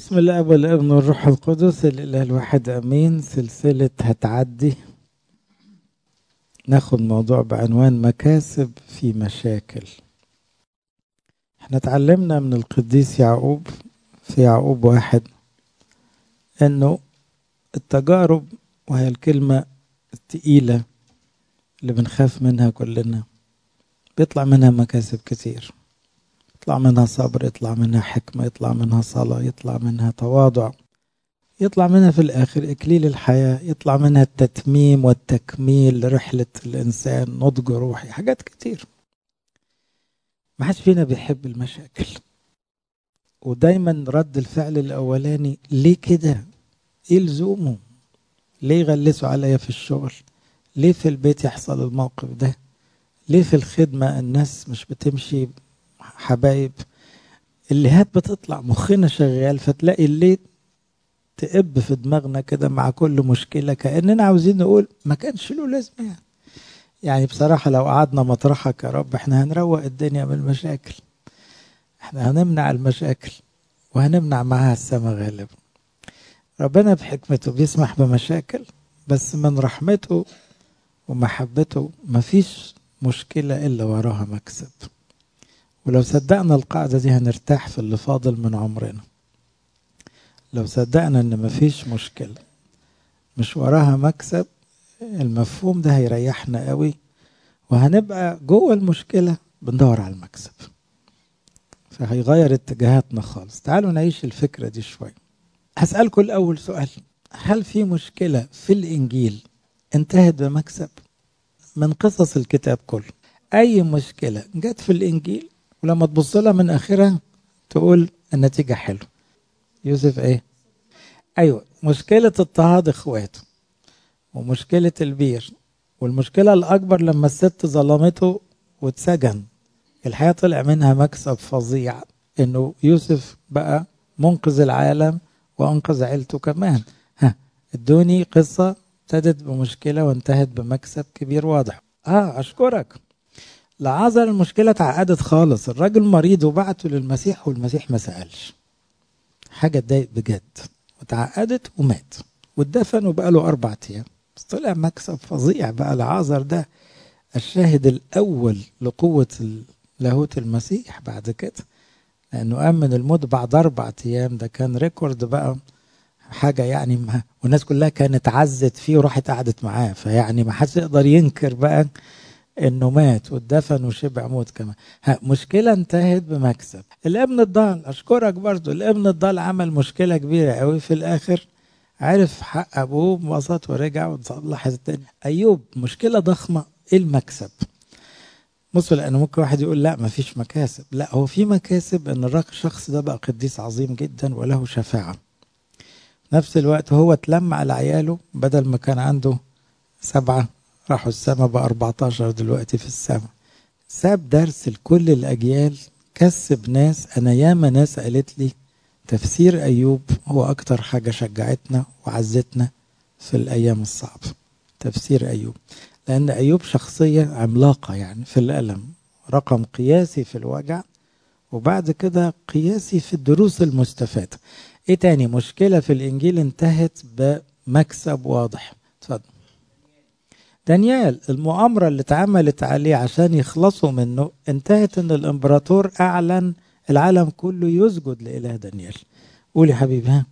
بسم الله والابن والروح القدس الاله الواحد امين سلسله هتعدي ناخد موضوع بعنوان مكاسب في مشاكل احنا اتعلمنا من القديس يعقوب في يعقوب واحد انه التجارب وهي الكلمة التقيلة اللي بنخاف منها كلنا بيطلع منها مكاسب كتير يطلع منها صبر يطلع منها حكمة يطلع منها صلاة يطلع منها تواضع يطلع منها في الآخر إكليل الحياة يطلع منها التتميم والتكميل لرحلة الإنسان نضج روحي حاجات كتير ما حدش فينا بيحب المشاكل ودايما رد الفعل الأولاني ليه كده ايه لزومه ليه يغلسوا عليا في الشغل ليه في البيت يحصل الموقف ده ليه في الخدمة الناس مش بتمشي حبايب الليهات بتطلع مخنا شغال فتلاقي اللي تقب في دماغنا كده مع كل مشكلة كأننا عاوزين نقول ما كانش له لازمة يعني. يعني بصراحة لو قعدنا مطرحك يا رب احنا هنروق الدنيا من المشاكل احنا هنمنع المشاكل وهنمنع معاها السماء غالبا ربنا بحكمته بيسمح بمشاكل بس من رحمته ومحبته مفيش مشكلة إلا وراها مكسب ولو صدقنا القاعدة دي هنرتاح في اللي فاضل من عمرنا لو صدقنا ان مفيش مشكلة مش وراها مكسب المفهوم ده هيريحنا قوي وهنبقى جوه المشكلة بندور على المكسب فهيغير اتجاهاتنا خالص تعالوا نعيش الفكرة دي شوية هسألكم الأول سؤال هل في مشكلة في الإنجيل انتهت بمكسب من قصص الكتاب كله أي مشكلة جت في الإنجيل ولما تبص لها من آخرها تقول النتيجة حلوة يوسف إيه أيوة مشكلة اضطهاد إخواته ومشكلة البير والمشكلة الأكبر لما الست ظلمته واتسجن الحياة طلع منها مكسب فظيع إنه يوسف بقى منقذ العالم وأنقذ عيلته كمان ها ادوني قصة ابتدت بمشكلة وانتهت بمكسب كبير واضح اه اشكرك لعازر المشكلة اتعقدت خالص الراجل مريض وبعته للمسيح والمسيح ما سألش حاجة تضايق بجد وتعقدت ومات واتدفن وبقى له أربع أيام بس طلع مكسب فظيع بقى لعازر ده الشاهد الأول لقوة لاهوت المسيح بعد كده لأنه قام من الموت بعد أربع أيام ده كان ريكورد بقى حاجة يعني ما والناس كلها كانت عزت فيه وراحت قعدت معاه فيعني ما حدش يقدر ينكر بقى انه مات واتدفن وشبع موت كمان ها مشكلة انتهت بمكسب الابن الضال اشكرك برضو الابن الضال عمل مشكلة كبيرة قوي في الاخر عرف حق ابوه انبسط ورجع وتصلح الدنيا ايوب مشكلة ضخمة ايه المكسب بصوا لان ممكن واحد يقول لا ما فيش مكاسب لا هو في مكاسب ان الشخص ده بقى قديس عظيم جدا وله شفاعه نفس الوقت هو اتلم على عياله بدل ما كان عنده سبعة راحوا السما بقى 14 دلوقتي في السما ساب درس لكل الأجيال كسب ناس أنا ياما ناس قالت لي تفسير أيوب هو أكتر حاجة شجعتنا وعزتنا في الأيام الصعبة تفسير أيوب لأن أيوب شخصية عملاقة يعني في الألم رقم قياسي في الوجع وبعد كده قياسي في الدروس المستفادة ايه تاني مشكلة في الانجيل انتهت بمكسب واضح اتفضل دانيال المؤامرة اللي اتعملت عليه عشان يخلصوا منه انتهت ان الامبراطور اعلن العالم كله يسجد لإله دانيال قول يا حبيبي ها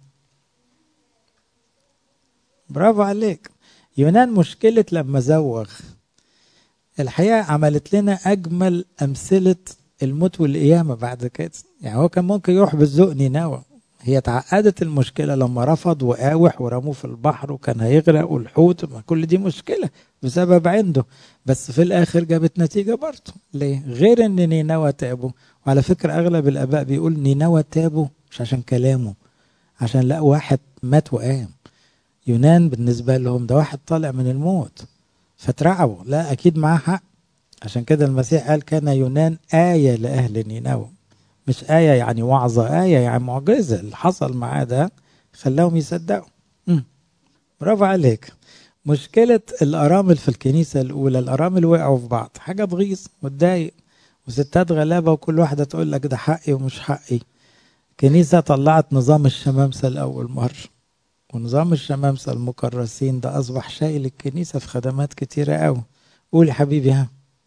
برافو عليك يونان مشكلة لما زوغ الحقيقة عملت لنا أجمل أمثلة الموت والقيامة بعد كده يعني هو كان ممكن يروح بالذوق نينوى هي تعقدت المشكلة لما رفض وقاوح ورموه في البحر وكان هيغرق والحوت ما كل دي مشكلة بسبب عنده بس في الآخر جابت نتيجة برضه ليه؟ غير إن نينوى تابوا وعلى فكرة أغلب الآباء بيقول نينوى تابوا مش عشان كلامه عشان لا واحد مات وقام يونان بالنسبة لهم ده واحد طالع من الموت فترعبوا لا أكيد معاه حق عشان كده المسيح قال كان يونان آية لأهل نينوى مش آية يعني وعظة آية يعني معجزة اللي حصل معاه ده خلاهم يصدقوا برافو عليك مشكلة الأرامل في الكنيسة الأولى الأرامل وقعوا في بعض حاجة تغيظ وتضايق وستات غلابة وكل واحدة تقول لك ده حقي ومش حقي كنيسة طلعت نظام الشمامسة لأول مرة ونظام الشمامسة المكرسين ده أصبح شايل الكنيسة في خدمات كتيرة أوي قول يا حبيبي ها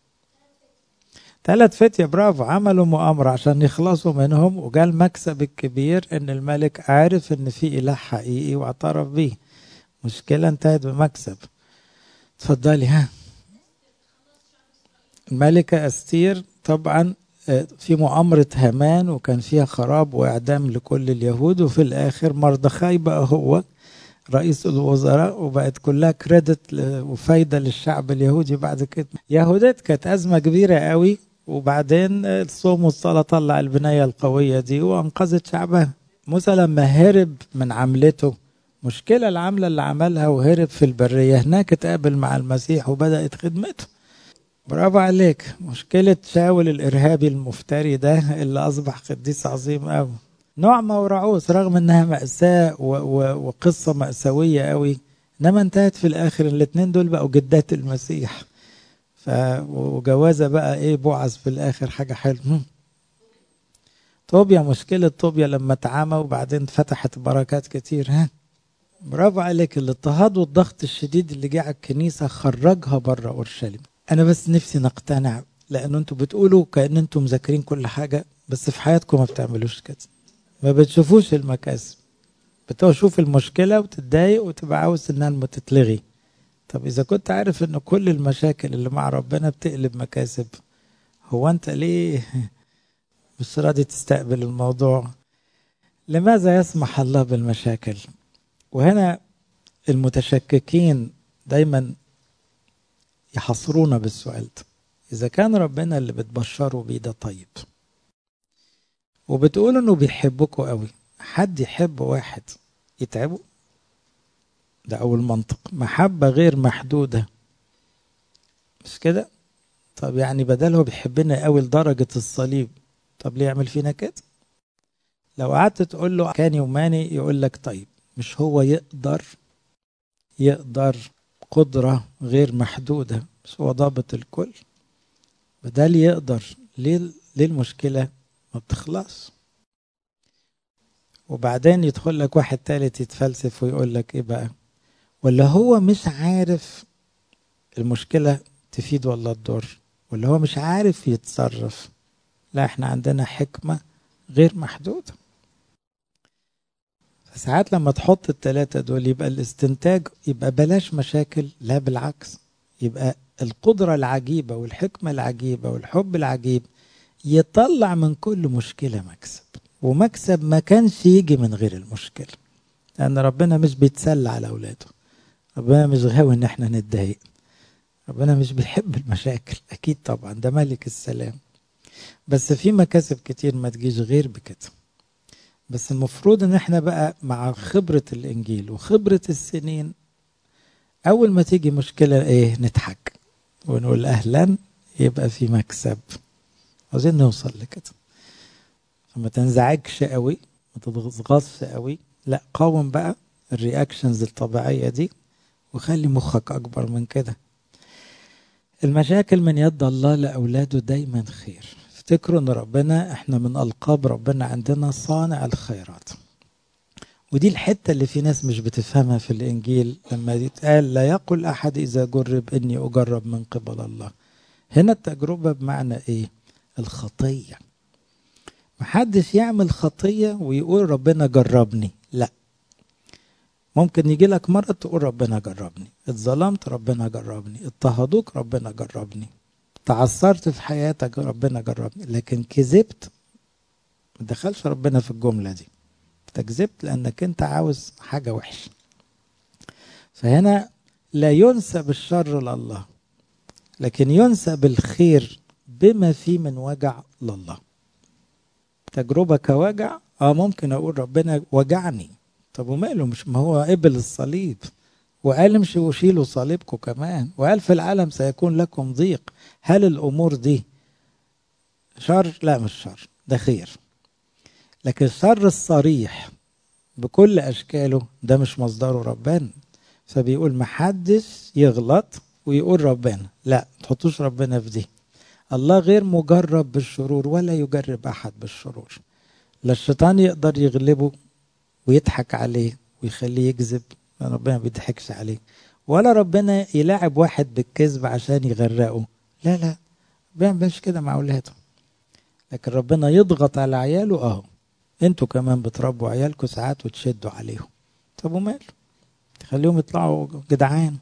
ثلاث فتية برافو عملوا مؤامرة عشان يخلصوا منهم وجاء المكسب الكبير ان الملك عارف ان في اله حقيقي واعترف بيه مشكلة انتهت بمكسب اتفضلي ها الملكة استير طبعا في مؤامرة هامان وكان فيها خراب وإعدام لكل اليهود وفي الآخر مردخاي بقى هو رئيس الوزراء وبقت كلها كريدت وفايدة للشعب اليهودي بعد كده يهودات كانت أزمة كبيرة قوي وبعدين الصوم والصلاة طلع البناية القوية دي وأنقذت شعبها موسى لما هرب من عملته مشكلة العملة اللي عملها وهرب في البرية هناك اتقابل مع المسيح وبدأت خدمته برافو عليك مشكلة شاول الإرهابي المفتري ده اللي أصبح قديس عظيم أوي نعمة ورعوس رغم إنها مأساة و و وقصة مأساوية أوي إنما انتهت في الآخر الاتنين دول بقوا جدات المسيح ف وجوازة بقى إيه بوعز في الآخر حاجة حلوة طوبيا مشكلة طوبيا لما اتعمى وبعدين فتحت بركات كتير ها برافو عليك الاضطهاد والضغط الشديد اللي جه على الكنيسة خرجها بره أورشليم انا بس نفسي نقتنع لان انتوا بتقولوا كان انتوا مذاكرين كل حاجه بس في حياتكم ما بتعملوش كده ما بتشوفوش المكاسب بتشوف المشكله وتتضايق وتبقى عاوز انها تتلغي طب اذا كنت عارف ان كل المشاكل اللي مع ربنا بتقلب مكاسب هو انت ليه مش راضي تستقبل الموضوع لماذا يسمح الله بالمشاكل وهنا المتشككين دايما يحصرونا بالسؤال ده إذا كان ربنا اللي بتبشروا بيه ده طيب وبتقولوا إنه بيحبكوا قوي حد يحب واحد يتعبه ده أول منطق محبة غير محدودة مش كده طب يعني بدل هو بيحبنا قوي لدرجة الصليب طب ليه يعمل فينا كده لو قعدت تقول له كان يوماني يقول لك طيب مش هو يقدر يقدر قدرة غير محدودة بس هو ضابط الكل بدل يقدر ليه ليه المشكلة ما بتخلص وبعدين يدخل لك واحد تالت يتفلسف ويقول لك ايه بقى ولا هو مش عارف المشكلة تفيد ولا تضر ولا هو مش عارف يتصرف لا احنا عندنا حكمة غير محدودة ساعات لما تحط التلاتة دول يبقى الاستنتاج يبقى بلاش مشاكل لا بالعكس يبقى القدرة العجيبة والحكمة العجيبة والحب العجيب يطلع من كل مشكلة مكسب ومكسب ما كانش يجي من غير المشكلة لأن ربنا مش بيتسلى على أولاده ربنا مش غاوي إن احنا نتضايق ربنا مش بيحب المشاكل أكيد طبعا ده ملك السلام بس في مكاسب كتير ما تجيش غير بكده بس المفروض ان احنا بقى مع خبرة الانجيل وخبرة السنين اول ما تيجي مشكلة ايه نضحك ونقول اهلا يبقى في مكسب عاوزين نوصل لكده فما تنزعجش قوي ما تتغصش قوي لا قاوم بقى الرياكشنز الطبيعية دي وخلي مخك اكبر من كده المشاكل من يد الله لاولاده دايما خير افتكروا ان ربنا احنا من القاب ربنا عندنا صانع الخيرات ودي الحته اللي في ناس مش بتفهمها في الانجيل لما يتقال لا يقل احد اذا جرب اني اجرب من قبل الله هنا التجربه بمعنى ايه الخطيه محدش يعمل خطيه ويقول ربنا جربني لا ممكن يجي لك مرة تقول ربنا جربني اتظلمت ربنا جربني اضطهدوك ربنا جربني تعثرت في حياتك ربنا جربني لكن كذبت ما دخلش ربنا في الجمله دي انت كذبت لانك انت عاوز حاجه وحشه فهنا لا ينسب الشر لله لكن ينسب الخير بما فيه من وجع لله تجربة كوجع اه ممكن اقول ربنا وجعني طب وماله مش ما هو قبل الصليب وقال امشوا وشيلوا صليبكم كمان وقال في العالم سيكون لكم ضيق هل الامور دي شر لا مش شر ده خير لكن الشر الصريح بكل اشكاله ده مش مصدره ربنا فبيقول محدش يغلط ويقول ربنا لا تحطوش ربنا في دي الله غير مجرب بالشرور ولا يجرب احد بالشرور لا الشيطان يقدر يغلبه ويضحك عليه ويخليه يكذب ربنا ما بيضحكش عليه ولا ربنا يلاعب واحد بالكذب عشان يغرقه لا لا ما بيعملش كده مع اولاده لكن ربنا يضغط على عياله اهو انتوا كمان بتربوا عيالكم ساعات وتشدوا عليهم طب وماله تخليهم يطلعوا جدعان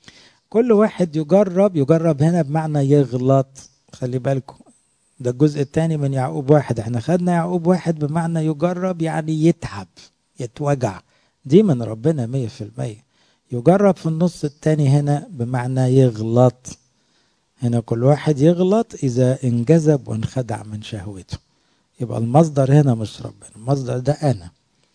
كل واحد يجرب يجرب هنا بمعنى يغلط خلي بالكم ده الجزء الثاني من يعقوب واحد احنا خدنا يعقوب واحد بمعنى يجرب يعني يتعب يتوجع دي من ربنا مية في المية يجرب في النص الثاني هنا بمعنى يغلط هنا كل واحد يغلط إذا انجذب وانخدع من شهوته يبقى المصدر هنا مش ربنا المصدر ده أنا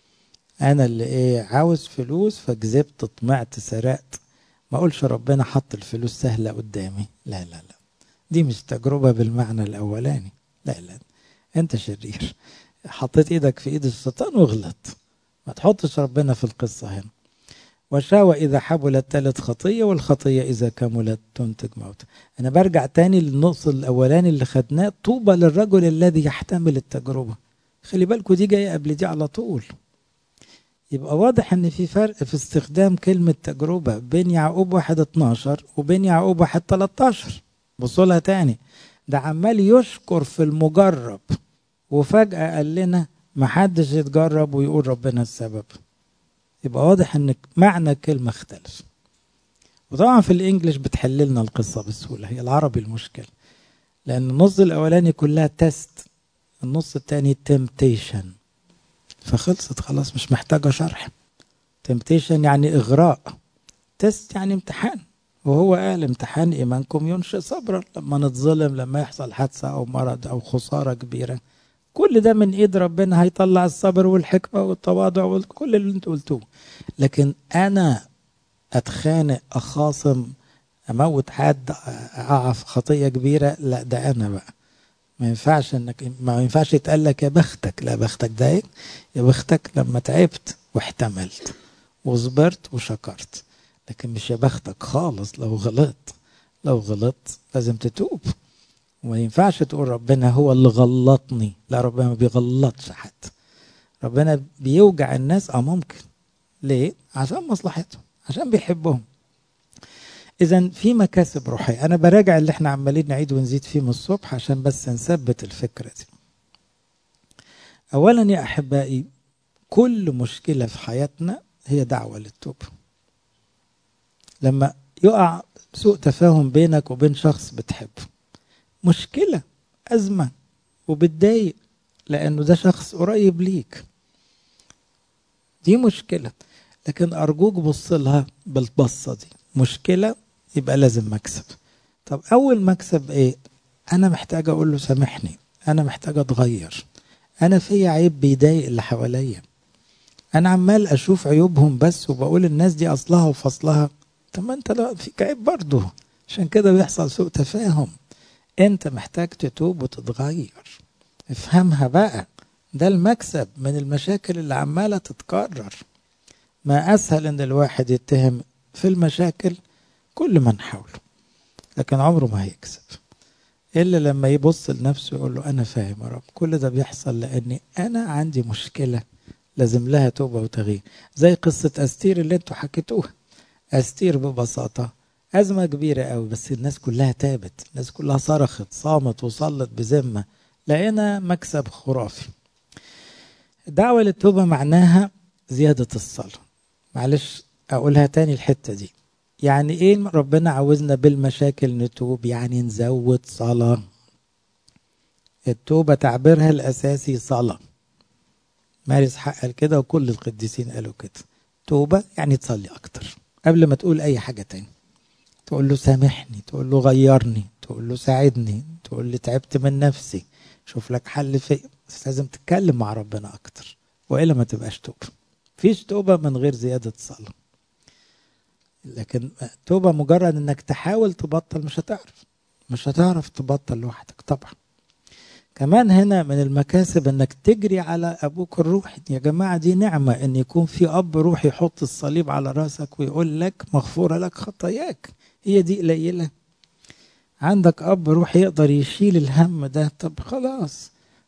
أنا اللي إيه عاوز فلوس فكذبت طمعت سرقت ما أقولش ربنا حط الفلوس سهلة قدامي لا لا لا دي مش تجربة بالمعنى الأولاني لا لا أنت شرير حطيت إيدك في إيد الشيطان وغلط ما تحطش ربنا في القصة هنا وشاوى إذا حبلت تلت خطية والخطية إذا كملت تنتج موت أنا برجع تاني للنص الأولاني اللي خدناه طوبى للرجل الذي يحتمل التجربة خلي بالكوا دي جاية قبل دي على طول يبقى واضح ان في فرق في استخدام كلمة تجربة بين يعقوب واحد 12 وبين يعقوب واحد 13 بصوا لها تاني ده عمال يشكر في المجرب وفجأة قال لنا محدش يتجرب ويقول ربنا السبب يبقى واضح ان معنى الكلمة اختلف وطبعا في الانجليش بتحل لنا القصة بسهولة هي العربي المشكلة لان النص الاولاني كلها تيست النص التاني تمتيشن فخلصت خلاص مش محتاجة شرح تمتيشن يعني إغراء تيست يعني امتحان وهو قال امتحان إيمانكم ينشئ صبرا لما نتظلم لما يحصل حادثة أو مرض أو خسارة كبيرة كل ده من إيد ربنا هيطلع الصبر والحكمة والتواضع وكل اللي انتوا قلتوه لكن أنا أتخانق أخاصم أموت حد أقع في خطية كبيرة لا ده أنا بقى ما ينفعش انك ما ينفعش يتقال لك يا بختك لا بختك ده ايه يا بختك لما تعبت واحتملت وصبرت وشكرت لكن مش يا بختك خالص لو غلطت لو غلطت لازم تتوب وما ينفعش تقول ربنا هو اللي غلطني لا ربنا ما بيغلطش حد ربنا بيوجع الناس اه ممكن ليه عشان مصلحتهم عشان بيحبهم اذا في مكاسب روحيه انا براجع اللي احنا عمالين نعيد ونزيد فيه من الصبح عشان بس نثبت الفكره دي اولا يا احبائي كل مشكله في حياتنا هي دعوه للتوبه لما يقع سوء تفاهم بينك وبين شخص بتحبه مشكله ازمه وبتضايق لانه ده شخص قريب ليك دي مشكله لكن ارجوك بص لها بالبصه دي مشكله يبقى لازم مكسب طب اول مكسب ايه انا محتاج اقول له سامحني انا محتاج اتغير انا في عيب بيضايق اللي حواليا انا عمال اشوف عيوبهم بس وبقول الناس دي اصلها وفصلها طب ما انت لا فيك عيب برضه عشان كده بيحصل سوء تفاهم انت محتاج تتوب وتتغير افهمها بقى ده المكسب من المشاكل اللي عماله تتكرر ما اسهل ان الواحد يتهم في المشاكل كل من حوله لكن عمره ما هيكسب الا لما يبص لنفسه يقول له انا فاهم يا رب كل ده بيحصل لاني انا عندي مشكله لازم لها توبه وتغيير زي قصه استير اللي انتوا حكيتوها استير ببساطه ازمه كبيره قوي بس الناس كلها تابت الناس كلها صرخت صامت وصلت بذمه لقينا مكسب خرافي الدعوه للتوبه معناها زياده الصلاه معلش اقولها تاني الحته دي يعني ايه ربنا عاوزنا بالمشاكل نتوب يعني نزود صلاة التوبة تعبيرها الأساسي صلاة مارس حق قال كده وكل القديسين قالوا كده توبة يعني تصلي أكتر قبل ما تقول أي حاجة تاني تقول له سامحني تقول له غيرني تقول له ساعدني تقول لي تعبت من نفسي شوف لك حل في بس لازم تتكلم مع ربنا أكتر وإلا ما تبقاش توبة فيش توبة من غير زيادة صلاة لكن توبة مجرد انك تحاول تبطل مش هتعرف مش هتعرف تبطل لوحدك طبعا كمان هنا من المكاسب انك تجري على ابوك الروحي يا جماعة دي نعمة ان يكون في اب روحي يحط الصليب على راسك ويقول لك مغفورة لك خطاياك هي دي قليلة عندك اب روحي يقدر يشيل الهم ده طب خلاص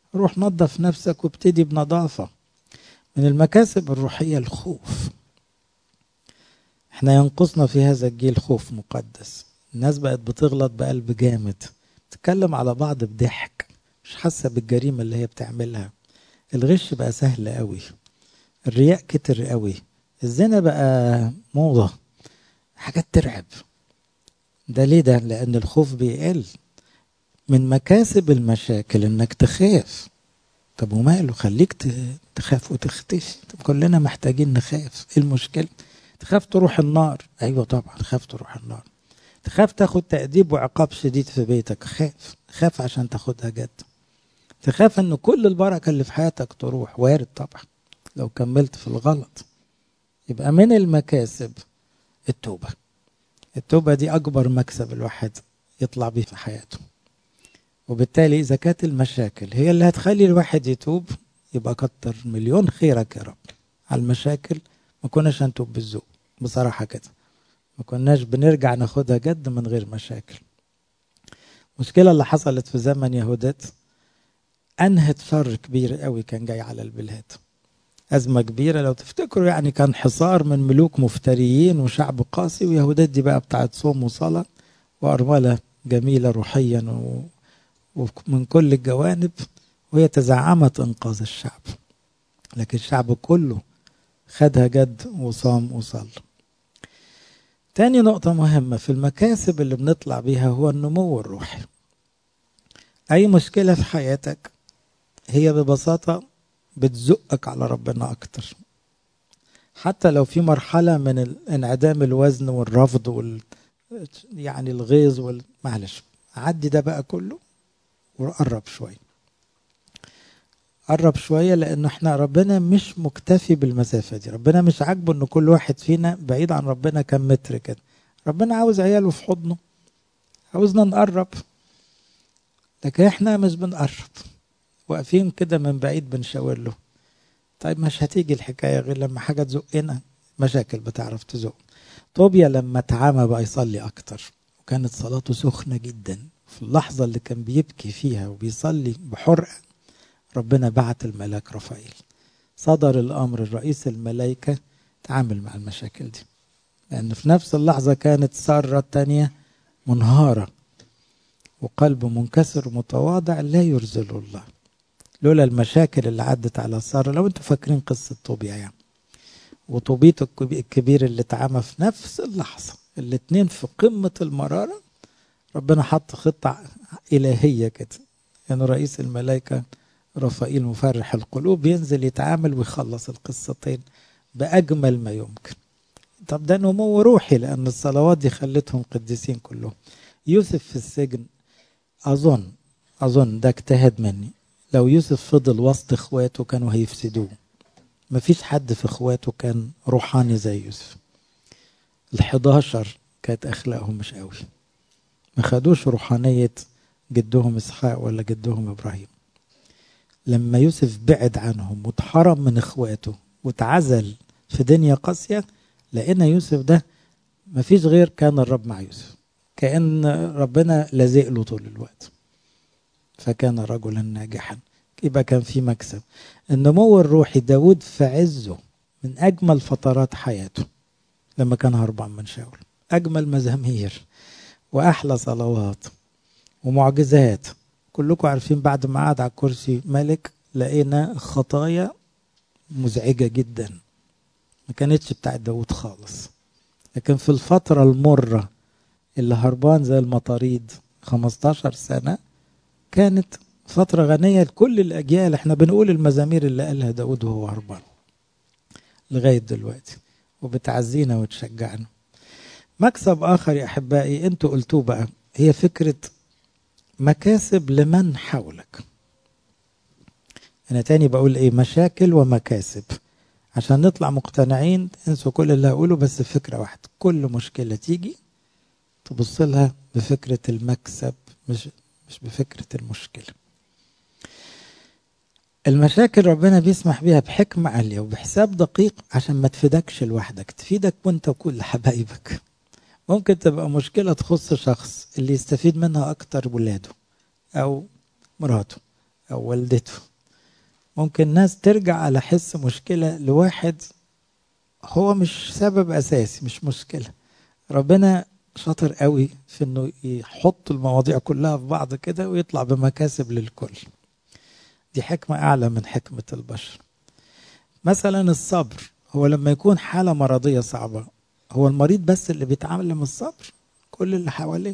روح نظف نفسك وابتدي بنظافة من المكاسب الروحية الخوف احنا ينقصنا في هذا الجيل خوف مقدس الناس بقت بتغلط بقلب جامد تتكلم على بعض بضحك مش حاسة بالجريمة اللي هي بتعملها الغش بقى سهل قوي الرياء كتر قوي الزنا بقى موضة حاجات ترعب ده ليه ده لأن الخوف بيقل من مكاسب المشاكل انك تخاف طب وماله خليك تخاف وتختفي طب كلنا محتاجين نخاف ايه المشكله تخاف تروح النار ايوه طبعا خاف تروح النار تخاف تاخد تأديب وعقاب شديد في بيتك خاف خاف عشان تاخدها جد تخاف ان كل البركه اللي في حياتك تروح وارد طبعا لو كملت في الغلط يبقى من المكاسب التوبه التوبه دي اكبر مكسب الواحد يطلع بيه في حياته وبالتالي إذا كانت المشاكل هي اللي هتخلي الواحد يتوب يبقى كتر مليون خيرك يا رب على المشاكل ما كناش هنتوب بالذوق بصراحة كده ما كناش بنرجع ناخدها جد من غير مشاكل المشكلة اللي حصلت في زمن يهودات أنهت شر كبير قوي كان جاي على البلاد أزمة كبيرة لو تفتكروا يعني كان حصار من ملوك مفتريين وشعب قاسي ويهودات دي بقى بتاعت صوم وصلاة وأرملة جميلة روحيا و... ومن كل الجوانب وهي تزعمت انقاذ الشعب لكن الشعب كله خدها جد وصام وصلى تاني نقطة مهمة في المكاسب اللي بنطلع بيها هو النمو الروحي أي مشكلة في حياتك هي ببساطة بتزقك على ربنا أكتر حتى لو في مرحلة من انعدام الوزن والرفض وال يعني الغيظ وال معلش عدي ده بقى كله وقرب شوية قرب شوية لأنه احنا ربنا مش مكتفي بالمسافة دي ربنا مش عاجبه ان كل واحد فينا بعيد عن ربنا كم متر كده ربنا عاوز عياله في حضنه عاوزنا نقرب لكن احنا مش بنقرب واقفين كده من بعيد بنشاور له طيب مش هتيجي الحكاية غير لما حاجة تزقنا مشاكل بتعرف تزق طوبيا لما اتعمى بقى يصلي أكتر وكانت صلاته سخنة جدا في اللحظة اللي كان بيبكي فيها وبيصلي بحرقة ربنا بعت الملاك رفائيل صدر الأمر الرئيس الملائكة تعامل مع المشاكل دي لأن في نفس اللحظة كانت سارة التانية منهارة وقلبه منكسر ومتواضع لا يرزله الله لولا المشاكل اللي عدت على سارة لو انتوا فاكرين قصة طوبيا يعني وطوبيته الكبير اللي اتعمى في نفس اللحظة الاتنين في قمة المرارة ربنا حط خطة إلهية كده يعني رئيس الملائكة رفائيل مفرح القلوب ينزل يتعامل ويخلص القصتين بأجمل ما يمكن طب ده نمو روحي لأن الصلوات دي خلتهم قديسين كلهم يوسف في السجن أظن أظن ده اجتهاد مني لو يوسف فضل وسط اخواته كانوا هيفسدوه مفيش حد في اخواته كان روحاني زي يوسف الحداشر كانت أخلاقهم مش قوي ما خدوش روحانية جدهم إسحاق ولا جدهم إبراهيم لما يوسف بعد عنهم واتحرم من إخواته واتعزل في دنيا قاسية لقينا يوسف ده مفيش غير كان الرب مع يوسف كأن ربنا لازق له طول الوقت فكان رجلا ناجحا يبقى كان في مكسب النمو الروحي داود في عزه من أجمل فترات حياته لما كان هربان من شاول أجمل مزامير واحلى صلوات ومعجزات كلكم عارفين بعد ما قعد على الكرسي ملك لقينا خطايا مزعجه جدا ما كانتش بتاعت داود خالص لكن في الفتره المره اللي هربان زي المطاريد 15 سنه كانت فتره غنيه لكل الاجيال احنا بنقول المزامير اللي قالها داود وهو هربان لغايه دلوقتي وبتعزينا وتشجعنا مكسب آخر يا أحبائي أنتوا قلتوه بقى هي فكرة مكاسب لمن حولك أنا تاني بقول إيه مشاكل ومكاسب عشان نطلع مقتنعين انسوا كل اللي هقوله بس فكرة واحدة كل مشكلة تيجي تبص لها بفكرة المكسب مش مش بفكرة المشكلة المشاكل ربنا بيسمح بيها بحكمة عالية وبحساب دقيق عشان ما تفيدكش لوحدك تفيدك وانت وكل حبايبك ممكن تبقى مشكلة تخص شخص اللي يستفيد منها أكتر ولاده أو مراته أو والدته ممكن ناس ترجع على حس مشكلة لواحد هو مش سبب أساسي مش مشكلة ربنا شاطر قوي في انه يحط المواضيع كلها في بعض كده ويطلع بمكاسب للكل دي حكمة أعلى من حكمة البشر مثلا الصبر هو لما يكون حالة مرضية صعبة هو المريض بس اللي بيتعلم الصبر كل اللي حواليه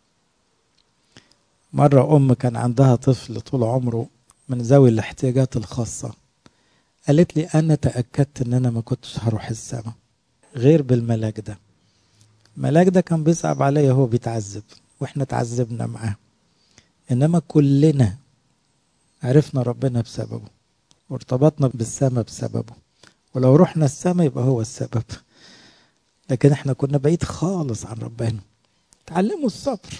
مرة أم كان عندها طفل طول عمره من ذوي الاحتياجات الخاصة قالت لي أنا تأكدت إن أنا ما كنتش هروح السما غير بالملاك ده الملاك ده كان بيصعب عليا هو بيتعذب واحنا تعذبنا معاه انما كلنا عرفنا ربنا بسببه وارتبطنا بالسما بسببه ولو رحنا السما يبقى هو السبب لكن احنا كنا بعيد خالص عن ربنا تعلموا الصبر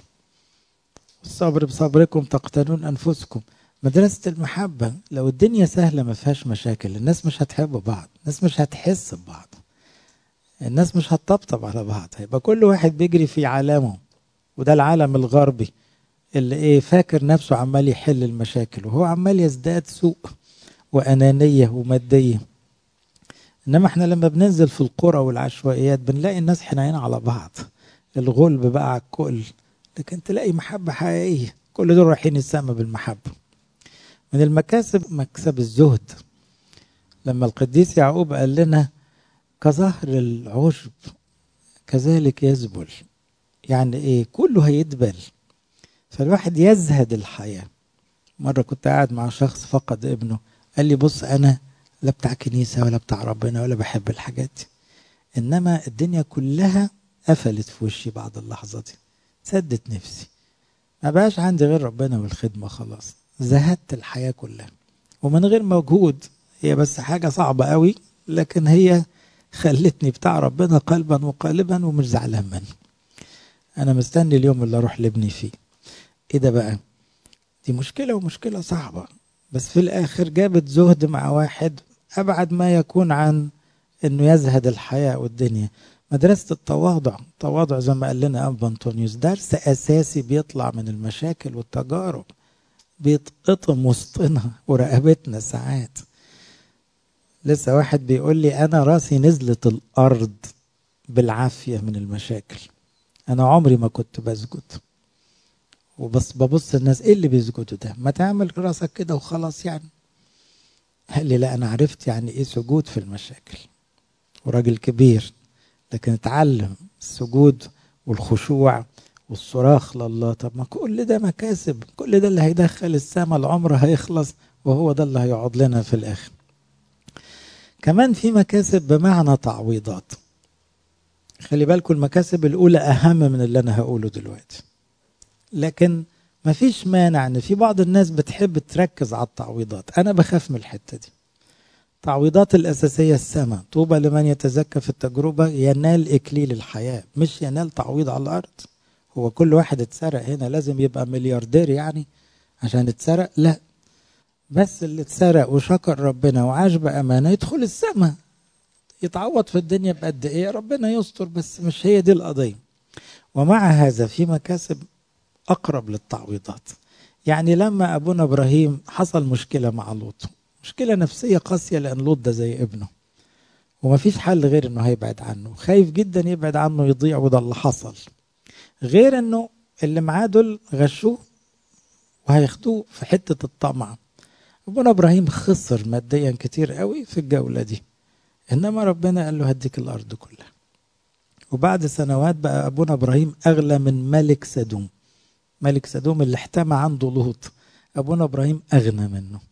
الصبر بصبركم تقتلون انفسكم مدرسة المحبة لو الدنيا سهلة ما فيهاش مشاكل الناس مش هتحب بعض الناس مش هتحس ببعض الناس مش هتطبطب على بعض هيبقى كل واحد بيجري في عالمه وده العالم الغربي اللي ايه فاكر نفسه عمال يحل المشاكل وهو عمال يزداد سوء وأنانية ومادية إنما احنا لما بننزل في القرى والعشوائيات بنلاقي الناس حنين على بعض الغلب بقى على الكل لكن تلاقي محبة حقيقية كل دول رايحين السما بالمحبة من المكاسب مكسب الزهد لما القديس يعقوب قال لنا كظهر العشب كذلك يذبل يعني ايه كله هيدبل فالواحد يزهد الحياة مرة كنت قاعد مع شخص فقد ابنه قال لي بص أنا لا بتاع كنيسة ولا بتاع ربنا ولا بحب الحاجات دي إنما الدنيا كلها قفلت في وشي بعد اللحظة دي سدت نفسي ما بقاش عندي غير ربنا والخدمة خلاص زهدت الحياة كلها ومن غير مجهود هي بس حاجة صعبة قوي لكن هي خلتني بتاع ربنا قلبا وقالبا ومش زعلان منه انا مستني اليوم اللي اروح لابني فيه ايه ده بقى دي مشكله ومشكله صعبه بس في الاخر جابت زهد مع واحد ابعد ما يكون عن انه يزهد الحياه والدنيا مدرسة التواضع التواضع زي ما قال لنا أبا أنطونيوس درس أساسي بيطلع من المشاكل والتجارب بيتقطم وسطنا ورقبتنا ساعات لسه واحد بيقول لي انا راسي نزلت الارض بالعافيه من المشاكل انا عمري ما كنت بسجد وبس ببص الناس ايه اللي بيسجدوا ده ما تعمل راسك كده وخلاص يعني قال لي لا انا عرفت يعني ايه سجود في المشاكل وراجل كبير لكن اتعلم السجود والخشوع والصراخ لله طب ما كل ده مكاسب كل ده اللي هيدخل السما العمر هيخلص وهو ده اللي هيقعد لنا في الاخر كمان في مكاسب بمعنى تعويضات خلي بالكم المكاسب الأولى أهم من اللي أنا هقوله دلوقتي لكن مفيش مانع ان في بعض الناس بتحب تركز على التعويضات انا بخاف من الحته دي تعويضات الاساسيه السماء طوبى لمن يتزكى في التجربه ينال اكليل الحياه مش ينال تعويض على الارض هو كل واحد اتسرق هنا لازم يبقى ملياردير يعني عشان اتسرق لا بس اللي اتسرق وشكر ربنا وعاش بامانه يدخل السماء يتعوض في الدنيا بقد ايه ربنا يستر بس مش هي دي القضيه ومع هذا في مكاسب اقرب للتعويضات يعني لما ابونا ابراهيم حصل مشكله مع لوط مشكله نفسيه قاسيه لان لوط ده زي ابنه وما فيش حل غير انه هيبعد عنه خايف جدا يبعد عنه يضيع وده اللي حصل غير انه اللي معاه دول غشوه وهياخدوه في حته الطمع ابونا ابراهيم خسر ماديا كتير قوي في الجوله دي انما ربنا قال له هديك الارض كلها وبعد سنوات بقى ابونا ابراهيم اغلى من ملك سدوم ملك سدوم اللي احتمى عنده لوط ابونا ابراهيم اغنى منه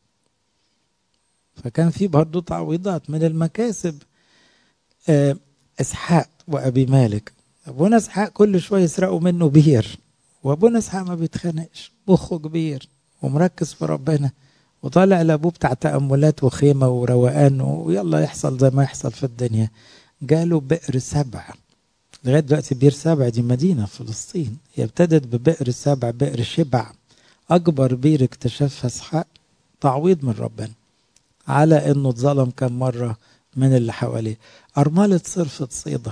فكان في برضه تعويضات من المكاسب آه اسحاق وابي مالك ابونا اسحاق كل شويه يسرقوا منه بير وابونا اسحاق ما بيتخانقش مخه كبير ومركز في ربنا وطالع لابوه بتاع تاملات وخيمه وروقان ويلا يحصل زي ما يحصل في الدنيا جاله بئر سبع لغايه دلوقتي بئر سبع دي مدينه في فلسطين هي ابتدت ببئر سبع بئر شبع اكبر بير اكتشفها اسحاق تعويض من ربنا على انه اتظلم كم مره من اللي حواليه ارمله صرفة صيدا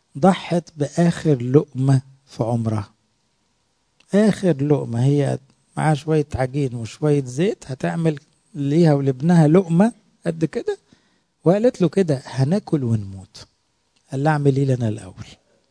ضحت باخر لقمه في عمرها اخر لقمه هي معاها شوية عجين وشوية زيت هتعمل ليها ولابنها لقمة قد كده وقالت له كده هناكل ونموت قال لها اعمل ايه لنا الأول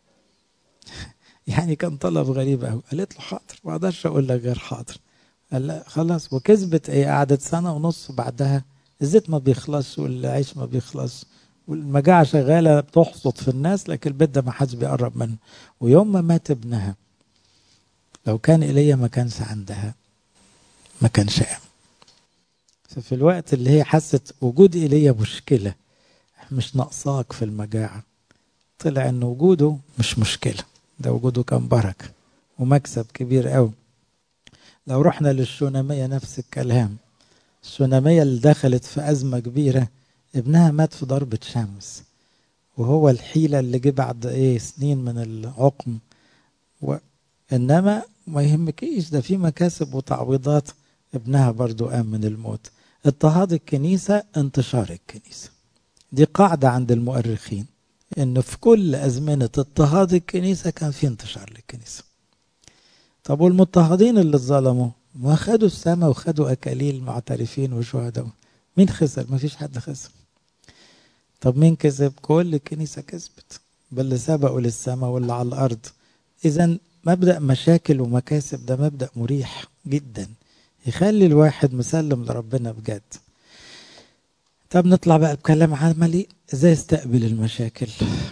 يعني كان طلب غريب قوي قالت له حاضر ما اقدرش اقول لك غير حاضر قال لا خلاص وكذبت ايه قعدت سنه ونص بعدها الزيت ما بيخلص والعيش ما بيخلص والمجاعة شغالة بتحصد في الناس لكن البيت ده ما حدش بيقرب منه ويوم ما مات ابنها لو كان ايليا ما كانش عندها ما كانش قام ففي الوقت اللي هي حست وجود ايليا مشكلة مش ناقصاك في المجاعة طلع ان وجوده مش مشكلة ده وجوده كان بركة ومكسب كبير قوي لو رحنا للشونامية نفس الكلام الشونامية اللي دخلت في أزمة كبيرة ابنها مات في ضربة شمس وهو الحيلة اللي جه بعد ايه سنين من العقم و... انما ما يهمكيش ده في مكاسب وتعويضات ابنها برضو قام من الموت اضطهاد الكنيسة انتشار الكنيسة دي قاعدة عند المؤرخين ان في كل ازمنة اضطهاد الكنيسة كان في انتشار للكنيسة طب والمضطهدين اللي اتظلموا ما خدوا السماء وخدوا اكاليل معترفين وشهداء مين خسر ما فيش حد خسر طب مين كسب كل الكنيسة كسبت باللي سبقوا للسماء واللي على الارض اذا مبدأ مشاكل ومكاسب ده مبدأ مريح جدا يخلي الواحد مسلم لربنا بجد طب نطلع بقى بكلام عملي ازاي استقبل المشاكل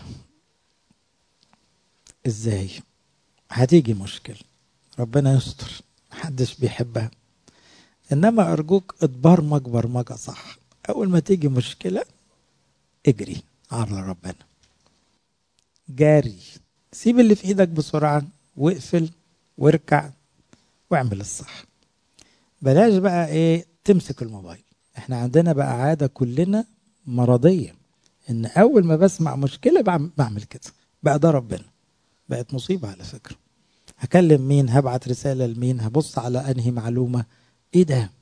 ازاي هتيجي مشكلة ربنا يستر محدش بيحبها انما ارجوك اتبرمج برمجة صح اول ما تيجي مشكلة اجري على ربنا جاري سيب اللي في ايدك بسرعة واقفل واركع واعمل الصح بلاش بقى ايه تمسك الموبايل احنا عندنا بقى عادة كلنا مرضية ان اول ما بسمع مشكلة بعمل كده بقى ده ربنا بقت مصيبة على فكرة هكلم مين هبعت رسالة لمين هبص على انهي معلومة ايه ده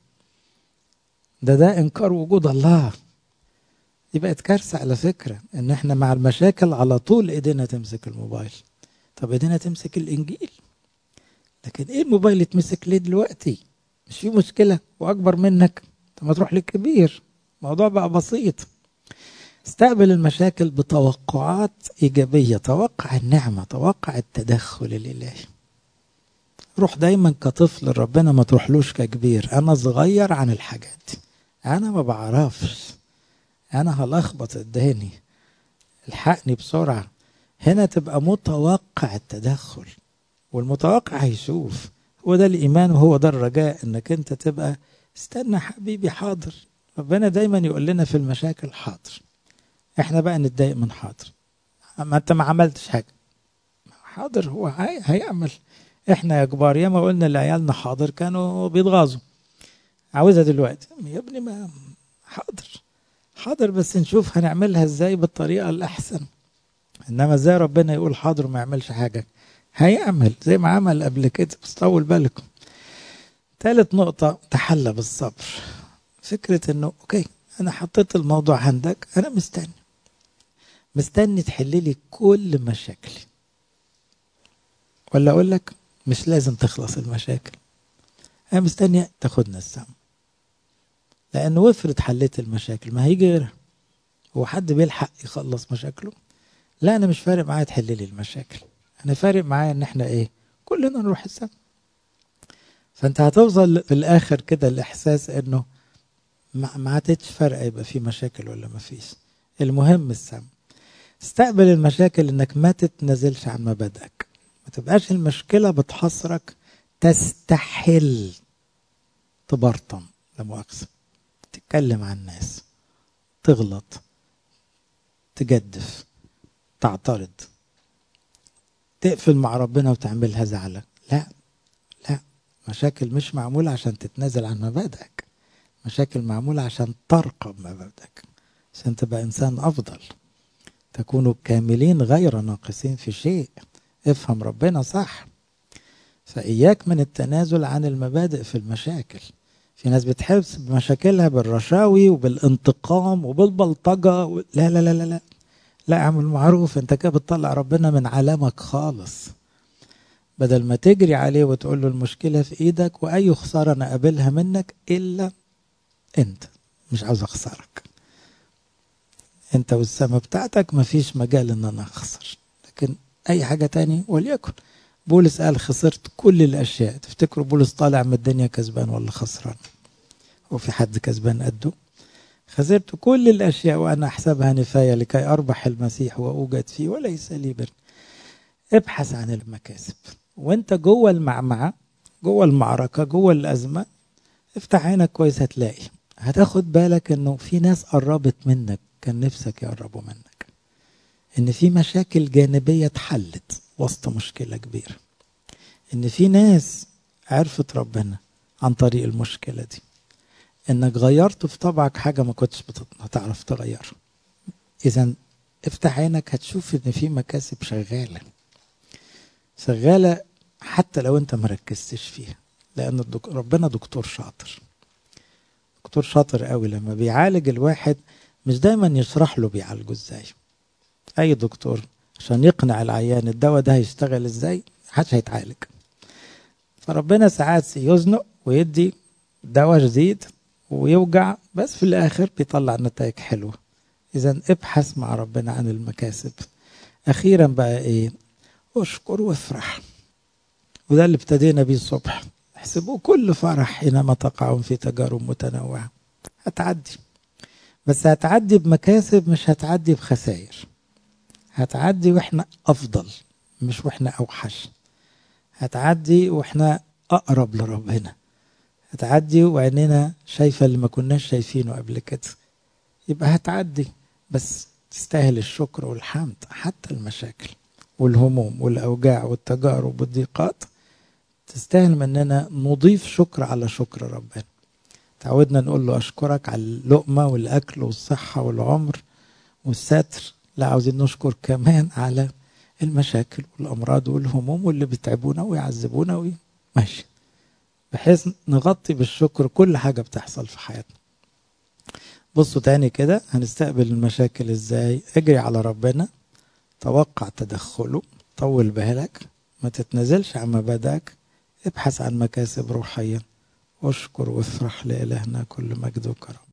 ده ده انكار وجود الله دي بقت كارثة على فكرة ان احنا مع المشاكل على طول ايدينا تمسك الموبايل طب ايدينا تمسك الانجيل لكن ايه الموبايل يتمسك ليه دلوقتي مش في مشكلة واكبر منك طب ما تروح للكبير الموضوع بقى بسيط استقبل المشاكل بتوقعات إيجابية توقع النعمة توقع التدخل الإلهي روح دايما كطفل ربنا ما تروحلوش ككبير أنا صغير عن الحاجات دي أنا ما بعرفش أنا هلخبط الداني الحقني بسرعة هنا تبقى متوقع التدخل والمتوقع هيشوف هو ده الإيمان وهو ده الرجاء إنك أنت تبقى استنى حبيبي حاضر ربنا دايما يقول لنا في المشاكل حاضر احنا بقى نتضايق من حاضر ما انت ما عملتش حاجه حاضر هو هي هيعمل احنا يا كبار يا ما قلنا لعيالنا حاضر كانوا بيتغاظوا عاوزها دلوقتي يا ابني ما حاضر حاضر بس نشوف هنعملها ازاي بالطريقه الاحسن انما ازاي ربنا يقول حاضر وما يعملش حاجه هيعمل زي ما عمل قبل كده بس طول بالكم ثالث نقطة تحلى بالصبر فكرة انه اوكي انا حطيت الموضوع عندك انا مستني مستني تحل لي كل مشاكلي ولا اقول لك مش لازم تخلص المشاكل انا مستني تاخدنا السما لانه وافرض حليت المشاكل ما هيجي غيرها هو حد بيلحق يخلص مشاكله لا انا مش فارق معايا تحل لي المشاكل انا فارق معايا ان احنا ايه كلنا نروح السما فانت هتوصل في الاخر كده الاحساس انه ما عادتش فارقه يبقى في مشاكل ولا ما فيش المهم السم استقبل المشاكل انك ما تتنازلش عن مبادئك ما تبقاش المشكله بتحصرك تستحل تبرطم لا مؤاخذه تتكلم عن الناس تغلط تجدف تعترض تقفل مع ربنا وتعملها زعلك لا لا مشاكل مش معمولة عشان تتنازل عن مبادئك مشاكل معمولة عشان ترقى بمبادئك عشان تبقى إنسان أفضل تكونوا كاملين غير ناقصين في شيء افهم ربنا صح فإياك من التنازل عن المبادئ في المشاكل في ناس بتحس بمشاكلها بالرشاوي وبالانتقام وبالبلطجة و... لا لا لا لا لا لا اعمل معروف انت كده بتطلع ربنا من عالمك خالص بدل ما تجري عليه وتقول له المشكلة في ايدك واي خسارة انا قابلها منك الا انت مش عاوز اخسرك انت والسما بتاعتك مفيش مجال ان انا اخسر لكن اي حاجة تاني وليكن بولس قال خسرت كل الاشياء تفتكروا بولس طالع من الدنيا كسبان ولا خسران هو في حد كسبان قده خسرت كل الاشياء وانا احسبها نفايه لكي اربح المسيح واوجد فيه وليس لي بر ابحث عن المكاسب وانت جوه المعمعه جوه المعركه جوه الازمه افتح عينك كويس هتلاقي هتاخد بالك انه في ناس قربت منك كان نفسك يقربوا منك ان في مشاكل جانبيه اتحلت وسط مشكله كبيره ان في ناس عرفت ربنا عن طريق المشكله دي انك غيرت في طبعك حاجه ما كنتش هتعرف تغيرها اذا افتح عينك هتشوف ان في مكاسب شغاله شغاله حتى لو انت مركزتش فيها لان الدك... ربنا دكتور شاطر دكتور شاطر قوي لما بيعالج الواحد مش دايما يشرح له بيعالجه ازاي اي دكتور عشان يقنع العيان الدواء ده هيشتغل ازاي محدش هيتعالج فربنا ساعات يزنق ويدي دواء جديد ويوجع بس في الاخر بيطلع نتائج حلوه اذا ابحث مع ربنا عن المكاسب اخيرا بقى ايه اشكر وافرح وده اللي ابتدينا بيه الصبح احسبوا كل فرح حينما تقعون في تجارب متنوعه هتعدي بس هتعدي بمكاسب مش هتعدي بخسائر هتعدي واحنا افضل مش واحنا اوحش هتعدي واحنا اقرب لربنا هتعدي وعيننا شايفه اللي ما كناش شايفينه قبل كده يبقى هتعدي بس تستاهل الشكر والحمد حتى المشاكل والهموم والاوجاع والتجارب والضيقات تستاهل مننا نضيف شكر على شكر ربنا تعودنا نقول له اشكرك على اللقمه والاكل والصحه والعمر والستر لا عاوزين نشكر كمان على المشاكل والامراض والهموم واللي بيتعبونا ويعذبونا ماشي بحيث نغطي بالشكر كل حاجة بتحصل في حياتنا بصوا تاني كده هنستقبل المشاكل ازاي اجري على ربنا توقع تدخله طول بالك ما تتنزلش عن مبادئك ابحث عن مكاسب روحية واشكر وافرح لإلهنا كل مجد وكرم